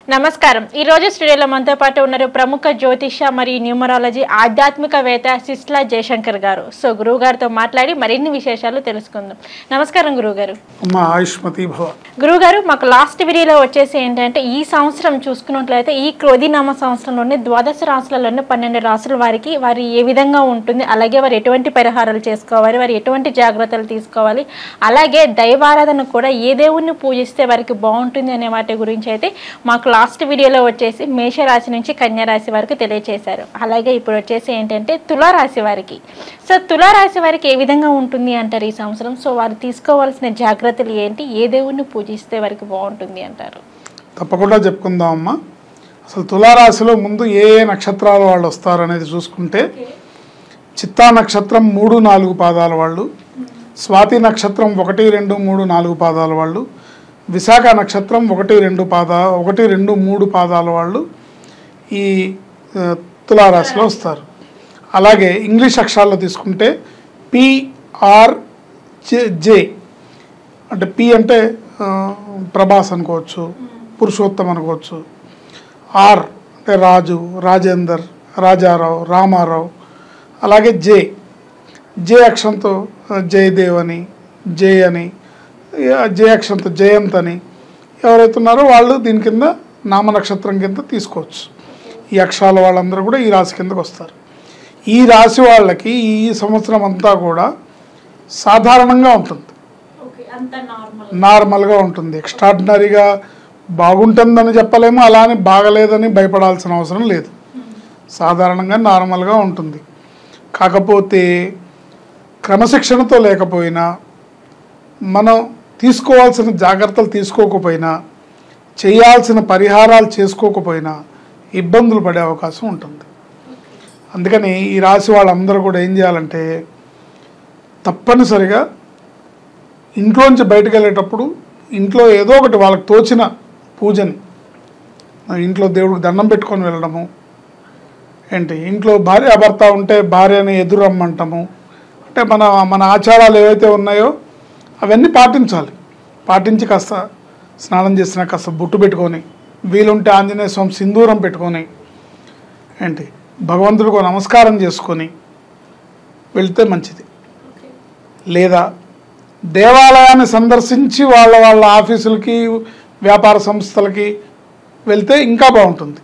నమస్కారం ఈ రోజు స్టూడియోలో మనతో పాటు ఉన్నారు ప్రముఖ జ్యోతిష మరియు న్యూమరాలజీ ఆధ్యాత్మికవేత్త సిస్లా జయశంకర్ గారు సో గురువు గారితో మాట్లాడి మరిన్ని విశేషాలు తెలుసుకుందాం నమస్కారం గురువు గారు అమ్మ ఆయుష్మతి భవ గురువు గారు మాకు లాస్ట్ వీడియోలో వచ్చేసి ఏంటంటే ఈ సంవత్సరం చూసుకున్నట్లయితే ఈ క్రోధినామ సంవత్సరంలోనే ద్వాదశ రాశులలోనే పన్నెండు రాసుల వారికి వారి ఏ విధంగా ఉంటుంది అలాగే వారు ఎటువంటి పరిహారాలు చేసుకోవాలి వారు ఎటువంటి జాగ్రత్తలు తీసుకోవాలి అలాగే దైవారాధన కూడా ఏ దేవుణ్ణి పూజిస్తే వారికి బాగుంటుంది అనే వాటి గురించి అయితే మాకు లాస్ట్ వీడియోలో వచ్చేసి మేషరాశి నుంచి కన్యా రాశి వరకు తెలియజేశారు అలాగే ఇప్పుడు వచ్చేసి ఏంటంటే తులారాశి వారికి సో తులారాశి వారికి ఏ విధంగా ఉంటుంది అంటారు ఈ సంవత్సరం సో వారు తీసుకోవాల్సిన జాగ్రత్తలు ఏంటి ఏ దేవుణ్ణి పూజిస్తే వారికి బాగుంటుంది అంటారు తప్పకుండా చెప్పుకుందాం అమ్మ అసలు తులారాశిలో ముందు ఏ ఏ నక్షత్రాల వాళ్ళు వస్తారు అనేది చూసుకుంటే చిత్తా నక్షత్రం మూడు నాలుగు పాదాల వాళ్ళు స్వాతి నక్షత్రం ఒకటి రెండు మూడు నాలుగు పాదాల వాళ్ళు విశాఖ నక్షత్రం ఒకటి రెండు పాద ఒకటి రెండు మూడు పాదాల వాళ్ళు ఈ ఆ, తులారాశిలో వస్తారు అలాగే ఇంగ్లీష్ అక్షరాల్లో తీసుకుంటే పిఆర్ జే అంటే పి అంటే ఆ, ప్రభాస్ అనుకోవచ్చు పురుషోత్తం అనుకోవచ్చు ఆర్ అంటే రాజు రాజేందర్ రాజారావు రామారావు అలాగే జే జే అక్షరంతో ఆ, జయదేవ్ అని జే అని ఆ, జే అక్షరంతో జయంత్ అని ఎవరైతే ఉన్నారో వాళ్ళు దీని కింద నామ నక్షత్రం కింద తీసుకోవచ్చు ఈ అక్షరాల వాళ్ళందరూ కూడా ఈ రాశి కిందకు వస్తారు ఈ రాశి వాళ్ళకి ఈ సంవత్సరం అంతా కూడా సాధారణంగా ఉంటుంది నార్మల్గా ఉంటుంది ఎక్స్ట్రాడినరీగా బాగుంటుందని చెప్పలేము అలానే బాగలేదని భయపడాల్సిన అవసరం లేదు సాధారణంగా నార్మల్గా ఉంటుంది కాకపోతే క్రమశిక్షణతో లేకపోయినా మనం తీసుకోవాల్సిన జాగ్రత్తలు తీసుకోకపోయినా చేయాల్సిన పరిహారాలు చేసుకోకపోయినా ఇబ్బందులు పడే అవకాశం ఉంటుంది అందుకని ఈ రాశి వాళ్ళందరూ కూడా ఏం చేయాలంటే తప్పనిసరిగా ఇంట్లోంచి బయటకు వెళ్ళేటప్పుడు ఇంట్లో ఏదో ఒకటి వాళ్ళకి తోచిన పూజని ఆ ఇంట్లో దేవుడికి దండం పెట్టుకొని వెళ్ళడము ఏంటి ఇంట్లో భార్య భర్త ఉంటే భార్యని ఎదురమ్మంటాము అంటే మన మన ఆచారాలు ఏవైతే ఉన్నాయో అవన్నీ పాటించాలి పాటించి కాస్త స్నానం చేసిన కాస్త బొట్టు పెట్టుకొని వీలుంటే ఆంజనేయ స్వామి సింధూరం పెట్టుకొని ఏంటి భగవంతుడికి నమస్కారం చేసుకొని వెళ్తే మంచిది లేదా దేవాలయాన్ని సందర్శించి వాళ్ళ వాళ్ళ ఆఫీసులకి వ్యాపార సంస్థలకి వెళ్తే ఇంకా బాగుంటుంది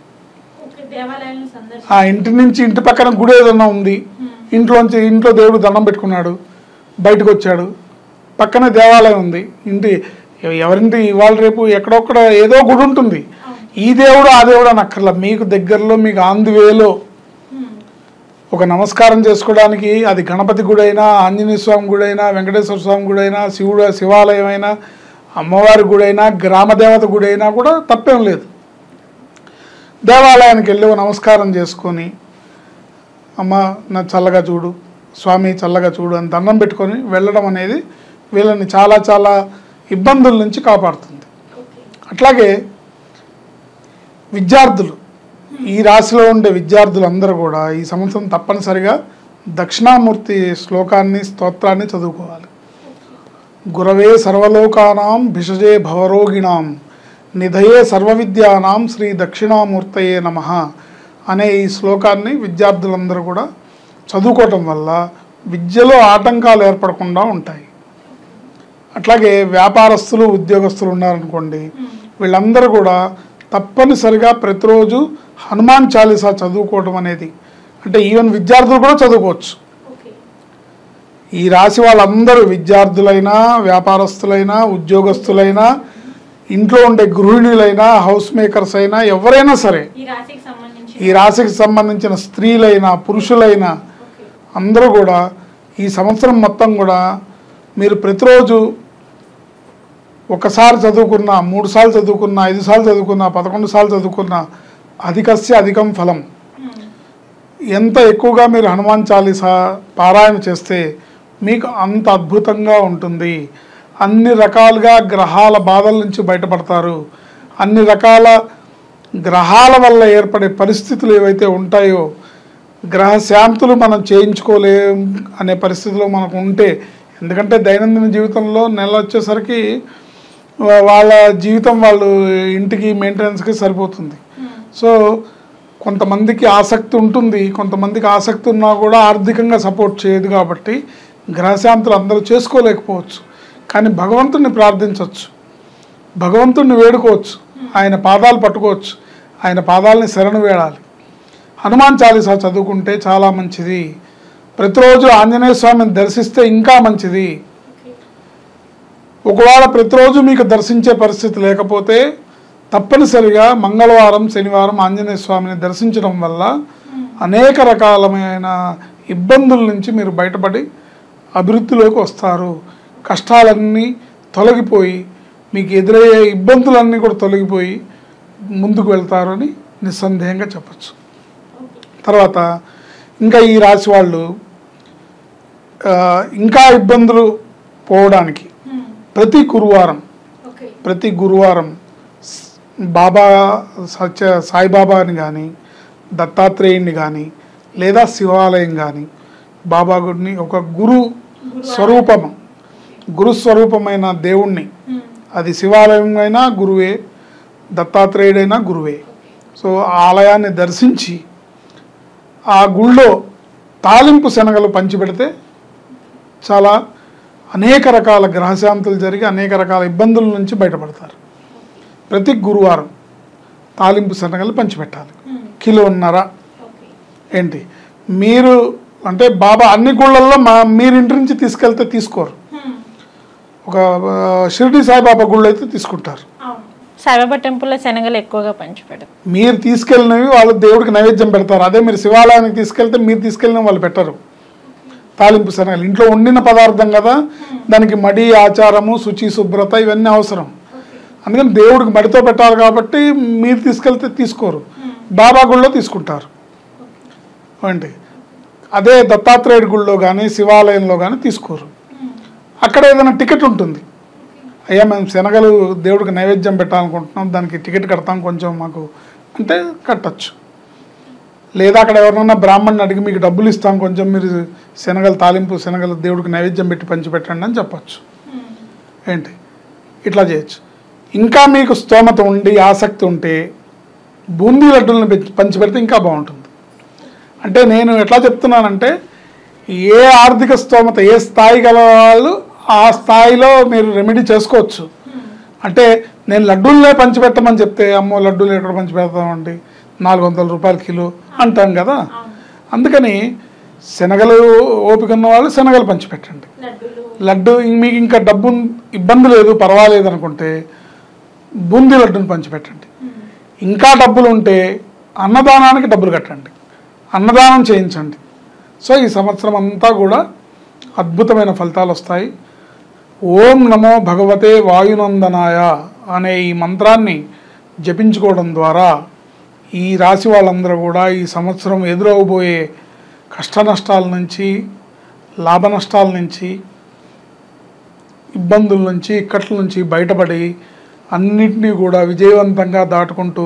ఆ ఇంటి నుంచి ఇంటి పక్కన గుడి ఏదన్నా ఉంది ఇంట్లోంచి ఇంట్లో దేవుడు దండం పెట్టుకున్నాడు బయటకు వచ్చాడు పక్కనే దేవాలయం ఉంది ఇంటి ఎ- ఎవరింటి ఇవాళ రేపు ఎక్కడొక్కడ ఏదో గుడి ఉంటుంది ఈ దేవుడు ఆ దేవుడు అని అక్కర్లా మీకు దగ్గరలో మీకు ఆంధ్వేలో ఒక నమస్కారం చేసుకోవడానికి అది గణపతి గుడి అయినా ఆంజనేయ స్వామి గుడి అయినా వెంకటేశ్వర స్వామి గుడి అయినా శివుడు శివాలయం అయినా అమ్మవారి గుడి అయినా గ్రామదేవత గుడి అయినా కూడా తప్పేం లేదు దేవాలయానికి వెళ్ళి ఓ నమస్కారం చేసుకొని అమ్మ నా చల్లగా చూడు స్వామి చల్లగా చూడు అని దండం పెట్టుకొని వెళ్ళడం అనేది వీళ్ళని చాలా చాలా ఇబ్బందుల నుంచి కాపాడుతుంది అట్లాగే విద్యార్థులు ఈ రాశిలో ఉండే విద్యార్థులందరూ కూడా ఈ సంవత్సరం తప్పనిసరిగా దక్షిణామూర్తి శ్లోకాన్ని స్తోత్రాన్ని చదువుకోవాలి గురవే సర్వలోకానాం భిషజే భవరోగిణాం నిధయే సర్వవిద్యానాం శ్రీ దక్షిణామూర్తయే నమ అనే ఈ శ్లోకాన్ని విద్యార్థులందరూ కూడా చదువుకోవటం వల్ల విద్యలో ఆటంకాలు ఏర్పడకుండా ఉంటాయి అట్లాగే వ్యాపారస్తులు ఉద్యోగస్తులు ఉన్నారనుకోండి వీళ్ళందరూ కూడా తప్పనిసరిగా ప్రతిరోజు హనుమాన్ చాలీసా చదువుకోవడం అనేది అంటే ఈవెన్ విద్యార్థులు కూడా చదువుకోవచ్చు ఈ రాశి వాళ్ళందరూ విద్యార్థులైనా వ్యాపారస్తులైనా ఉద్యోగస్తులైనా ఇంట్లో ఉండే గృహిణులైనా హౌస్ మేకర్స్ అయినా ఎవరైనా సరే ఈ రాశికి సంబంధించి ఈ రాశికి సంబంధించిన స్త్రీలైనా పురుషులైనా అందరూ కూడా ఈ సంవత్సరం మొత్తం కూడా మీరు ప్రతిరోజు ఒకసారి చదువుకున్న మూడు సార్లు చదువుకున్న ఐదు సార్లు చదువుకున్న పదకొండు సార్లు చదువుకున్న అధికస్య అధికం ఫలం ఎంత ఎక్కువగా మీరు హనుమాన్ చాలీసా పారాయణ చేస్తే మీకు అంత అద్భుతంగా ఉంటుంది అన్ని రకాలుగా గ్రహాల బాధల నుంచి బయటపడతారు అన్ని రకాల గ్రహాల వల్ల ఏర్పడే పరిస్థితులు ఏవైతే ఉంటాయో గ్రహ శాంతులు మనం చేయించుకోలేం అనే పరిస్థితిలో మనకు ఉంటే ఎందుకంటే దైనందిన జీవితంలో నెల వచ్చేసరికి వా- వాళ్ళ జీవితం వాళ్ళు ఇంటికి మెయింటెనెన్స్కి సరిపోతుంది సో కొంతమందికి ఆసక్తి ఉంటుంది కొంతమందికి ఆసక్తి ఉన్నా కూడా ఆర్థికంగా సపోర్ట్ చేయదు కాబట్టి గ్రహశాంతులు అందరూ చేసుకోలేకపోవచ్చు కానీ భగవంతుడిని ప్రార్థించవచ్చు భగవంతుడిని వేడుకోవచ్చు ఆయన పాదాలు పట్టుకోవచ్చు ఆయన పాదాలని శరణు వేడాలి హనుమాన్ చాలీసా చదువుకుంటే చాలా మంచిది ప్రతిరోజు ఆంజనేయ స్వామిని దర్శిస్తే ఇంకా మంచిది ఒకవేళ ప్రతిరోజు మీకు దర్శించే పరిస్థితి లేకపోతే తప్పనిసరిగా మంగళవారం శనివారం ఆంజనేయ స్వామిని దర్శించడం వల్ల అనేక రకాలమైన ఇబ్బందుల నుంచి మీరు బయటపడి అభివృద్ధిలోకి వస్తారు కష్టాలన్నీ తొలగిపోయి మీకు ఎదురయ్యే ఇబ్బందులన్నీ కూడా తొలగిపోయి ముందుకు వెళ్తారని నిస్సందేహంగా చెప్పచ్చు తర్వాత ఇంకా ఈ రాశి వాళ్ళు ఆ, ఇంకా ఇబ్బందులు పోవడానికి ప్రతి గురువారం ఓకే ప్రతి గురువారం స్- బాబా సత్య సాయిబాబాని కానీ దత్తాత్రేయుని కానీ లేదా శివాలయం కానీ బాబా గుడిని ఒక గురు స్వరూపము గురు స్వరూపమైన దేవుణ్ణి అది శివాలయం అయినా గురువే దత్తాత్రేయుడైనా గురువే సో ఆ ఆలయాన్ని దర్శించి ఆ గుళ్ళో తాలింపు శనగలు పంచిపెడితే చాలా అనేక రకాల గ్రహశాంతులు జరిగి అనేక రకాల ఇబ్బందుల నుంచి బయటపడతారు ప్రతి గురువారం తాలింపు శనగలు పంచిపెట్టాలి కిలోన్నర ఓకే ఏంటి మీరు అంటే బాబా అన్ని గుళ్ళల్లో మా మీరు ఇంటి నుంచి తీసుకెళ్తే తీసుకోరు ఒక ఆ, షిరిడి సాయిబాబా గుళ్ళు అయితే తీసుకుంటారు అవును సాయిబాబా టెంపుల్లో శనగలు ఎక్కువగా పంచిపెడతారు మీరు తీసుకెళ్ళినవి వాళ్ళు దేవుడికి నైవేద్యం పెడతారు అదే మీరు శివాలయానికి తీసుకెళ్తే మీరు తీసుకెళ్ళిన వాళ్ళు పెట్టరు తాలింపు శనగలు ఇంట్లో వండిన పదార్థం కదా దానికి మడి ఆచారము శుచి శుభ్రత ఇవన్నీ అవసరం అందుకని దేవుడికి మడితో పెట్టాలి కాబట్టి మీరు తీసుకెళ్తే తీసుకోరు బాబా గుళ్ళో తీసుకుంటారు ఏంటి అదే దత్తాత్రేయుడి గుళ్ళో కానీ శివాలయంలో కానీ తీసుకోరు అక్కడ ఏదైనా టికెట్ ఉంటుంది అయ్యా మేము శనగలు దేవుడికి నైవేద్యం పెట్టాలనుకుంటున్నాం దానికి టికెట్ కడతాం కొంచెం మాకు అంటే కట్టచ్చు లేదా అక్కడ ఎవరినన్నా బ్రాహ్మణ్ని అడిగి మీకు డబ్బులు ఇస్తాం కొంచెం మీరు శనగలు తాలింపు శనగలు దేవుడికి నైవేద్యం పెట్టి పంచిపెట్టండి అని చెప్పచ్చు ఏంటి ఇట్లా చేయొచ్చు ఇంకా మీకు స్తోమత ఉండి ఆసక్తి ఉంటే బూందీ లడ్డూలను పెంచి- పంచిపెడితే ఇంకా బాగుంటుంది అంటే నేను ఎట్లా చెప్తున్నానంటే ఏ ఆర్థిక స్తోమత ఏ స్థాయి గల వాళ్ళు ఆ స్థాయిలో మీరు రెమెడీ చేసుకోవచ్చు అంటే నేను లడ్డూలనే పంచిపెట్టమని చెప్తే అమ్మో లడ్డూలు ఎక్కడ పంచిపెడతామండి నాలుగు వందల రూపాయల కిలో అంటాం కదా అందుకని శనగలు ఓపిక ఉన్న వాళ్ళు శనగలు పంచిపెట్టండి లడ్డూలు లడ్డు ఇం- మీకు ఇంకా డబ్బు ఇబ్బంది లేదు పర్వాలేదు అనుకుంటే బూందీ లడ్డుని పంచిపెట్టండి ఇంకా డబ్బులు ఉంటే అన్నదానానికి డబ్బులు కట్టండి అన్నదానం చేయించండి సో ఈ సంవత్సరం అంతా కూడా అద్భుతమైన ఫలితాలు వస్తాయి ఓం నమో భగవతే వాయునందనాయ అనే ఈ మంత్రాన్ని జపించుకోవడం ద్వారా ఈ రాశి వాళ్ళందరూ కూడా ఈ సంవత్సరం ఎదురవబోయే కష్ట నష్టాల నుంచి లాభ నష్టాల నుంచి ఇబ్బందుల నుంచి ఇక్కట్ల నుంచి బయటపడి అన్నిటినీ కూడా విజయవంతంగా దాటుకుంటూ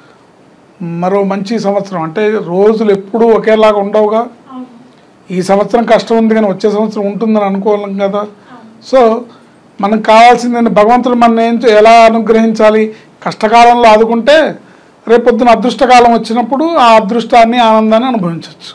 మరో మంచి సంవత్సరం అంటే రోజులు ఎప్పుడూ ఒకేలాగా ఉండవుగా ఈ సంవత్సరం కష్టం ఉంది కానీ వచ్చే సంవత్సరం ఉంటుందని అనుకోలేం కదా సో మనకు కావాల్సింది భగవంతుడు మన ఏం చే- ఎలా అనుగ్రహించాలి కష్టకాలంలో ఆదుకుంటే రేపొద్దున అదృష్టకాలం వచ్చినప్పుడు ఆ అదృష్టాన్ని ఆనందాన్ని అనుభవించవచ్చు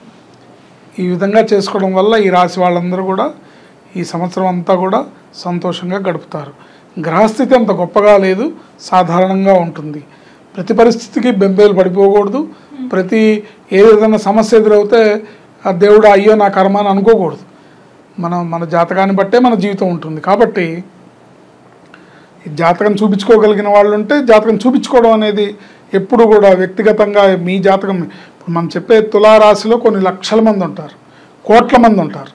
ఈ విధంగా చేసుకోవడం వల్ల ఈ రాశి వాళ్ళందరూ కూడా ఈ సంవత్సరం అంతా కూడా సంతోషంగా గడుపుతారు గ్రహస్థితి అంత గొప్పగా లేదు సాధారణంగా ఉంటుంది ప్రతి పరిస్థితికి బెంబేలు పడిపోకూడదు ప్రతి ఏదైనా సమస్య ఎదురవుతే ఆ దేవుడు అయ్యో నా కర్మ అని అనుకోకూడదు మనం మన జాతకాన్ని బట్టే మన జీవితం ఉంటుంది కాబట్టి ఈ జాతకం చూపించుకోగలిగిన వాళ్ళు ఉంటే జాతకం చూపించుకోవడం అనేది ఎప్పుడు కూడా వ్యక్తిగతంగా మీ జాతకం ఇప్పుడు మనం చెప్పే తులారాశిలో కొన్ని లక్షల మంది ఉంటారు కోట్ల మంది ఉంటారు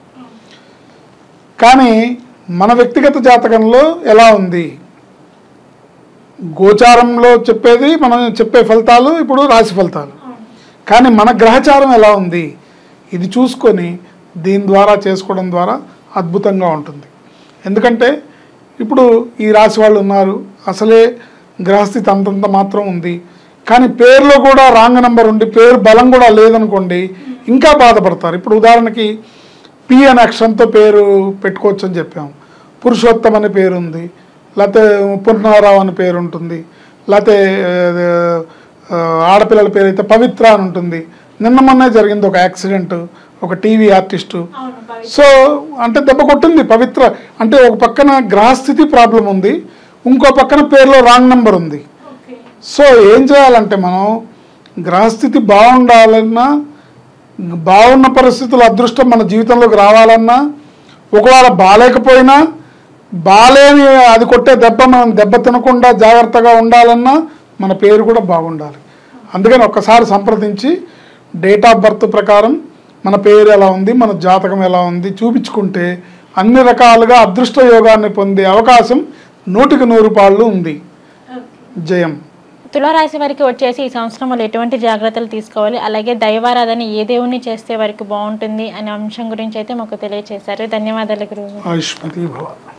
కానీ మన వ్యక్తిగత జాతకంలో ఎలా ఉంది గోచారంలో చెప్పేది మనం చెప్పే ఫలితాలు ఇప్పుడు రాశి ఫలితాలు కానీ మన గ్రహచారం ఎలా ఉంది ఇది చూసుకొని దీని ద్వారా చేసుకోవడం ద్వారా అద్భుతంగా ఉంటుంది ఎందుకంటే ఇప్పుడు ఈ రాశి వాళ్ళు ఉన్నారు అసలే గ్రహస్థితి అంతంత మాత్రం ఉంది కానీ పేరులో కూడా రాంగ్ నెంబర్ ఉండి పేరు బలం కూడా లేదనుకోండి ఇంకా బాధపడతారు ఇప్పుడు ఉదాహరణకి పి అనే అక్షరంతో పేరు పెట్టుకోవచ్చు అని చెప్పాము పురుషోత్తం అనే పేరు ఉంది లేకపోతే పూర్ణారావు అని పేరు ఉంటుంది లేకపోతే ఆ, ఆడపిల్లల పేరు అయితే పవిత్ర అని ఉంటుంది నిన్న మొన్నే జరిగింది ఒక యాక్సిడెంట్ ఒక టీవీ ఆర్టిస్టు సో అంటే దెబ్బ కొట్టింది పవిత్ర అంటే ఒక పక్కన గ్రహస్థితి ప్రాబ్లం ఉంది ఇంకో పక్కన పేరులో రాంగ్ నెంబర్ ఉంది సో ఏం చేయాలంటే మనం గ్రహస్థితి బాగుండాలన్నా బాగున్న పరిస్థితులు అదృష్టం మన జీవితంలోకి రావాలన్నా ఒకవేళ బాగాలేకపోయినా బాలేని అది కొట్టే దెబ్బ మనం దెబ్బ తినకుండా జాగ్రత్తగా ఉండాలన్నా మన పేరు కూడా బాగుండాలి అందుకని ఒక్కసారి సంప్రదించి డేట్ ఆఫ్ బర్త్ ప్రకారం మన పేరు ఎలా ఉంది మన జాతకం ఎలా ఉంది చూపించుకుంటే అన్ని రకాలుగా అదృష్ట యోగాన్ని పొందే అవకాశం నూటికి నూరు పాళ్ళు ఉంది జయం తులారాశి వారికి వచ్చేసి ఈ సంవత్సరం వాళ్ళు ఎటువంటి జాగ్రత్తలు తీసుకోవాలి అలాగే దైవారాధన ఏ దేవుని చేస్తే వారికి బాగుంటుంది అనే అంశం గురించి అయితే మాకు తెలియజేశారు ధన్యవాదాలు గురువు ఆయుష్మతి భవ